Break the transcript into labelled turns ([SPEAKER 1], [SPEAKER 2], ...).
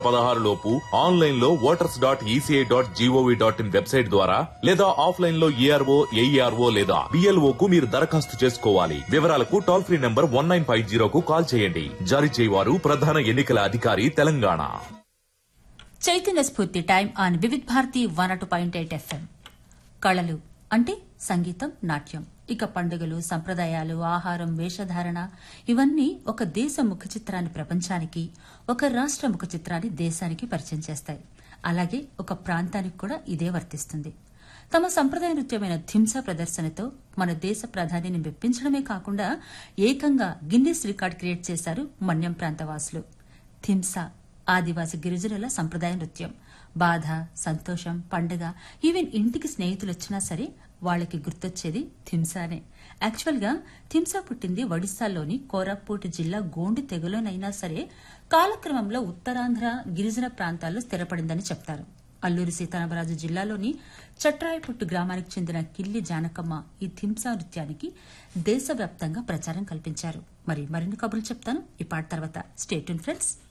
[SPEAKER 1] పదహారు లోపు ఆన్లైన్ లో voters dot ECI dot GOV dot in website ద్వారా లేదా ఆఫ్లైన్ లో ఏఆర్ఓ ఏఈఆర్ఓ లేదా బిఎల్ఓ కు మీరు దరఖాస్తు చేసుకోవాలి వివరాలకు toll free number one nine five జీరోకు కాల్ చేయండి జారీ చేయవారు ప్రధాన ఎన్నికల అధికారి తెలంగాణ
[SPEAKER 2] చైతన్య స్ఫూర్తి time on Vividh Bharati one two point eight FM కళలు అంటే సంగీతం నాట్యం ఇక పండుగలు సంప్రదాయాలు ఆహారం వేషధారణ ఇవన్నీ ఒక దేశ ముఖ చిత్రాన్ని ప్రపంచానికి ఒక రాష్ట్ర ముఖ చిత్రాన్ని దేశానికి పరిచయం చేస్తాయి అలాగే ఒక ప్రాంతానికి కూడా ఇదే వర్తిస్తుంది తమ సంప్రదాయ నృత్యమైన థింసా ప్రదర్శనతో మన దేశ ప్రధానిని మెప్పించడమే కాకుండా ఏకంగా గిన్నిస్ రికార్డ్ క్రియేట్ చేశారు మన్యం ప్రాంతవాసులు థింసా ఆదివాసి గిరిజనుల సంప్రదాయ నృత్యం బాధ సంతోషం పండుగ ఈవెన్ ఇంటికి స్నేహితులు వచ్చినా సరే వాళ్ళకి గుర్తొచ్చేది థింసానే యాక్చువల్ గా థింసా పుట్టింది ఒడిశాలోని కోరాపూట్ జిల్లా గోండు తెగలోనైనా సరే కాలక్రమంలో ఉత్తరాంధ్ర గిరిజన ప్రాంతాల్లో స్థిరపడిందని చెప్తారు అల్లూరి సీతారామరాజు జిల్లాలోని చట్రాయపుట్టు గ్రామానికి చెందిన కిల్లి జానకమ్మ ఈ థింసా నృత్యానికి దేశవ్యాప్తంగా ప్రచారం కల్పించారు మరి మరిన్ని కబుర్లు చెప్తాను ఈ పాట తర్వాత స్టేట్యూన్ ఫ్రెండ్స్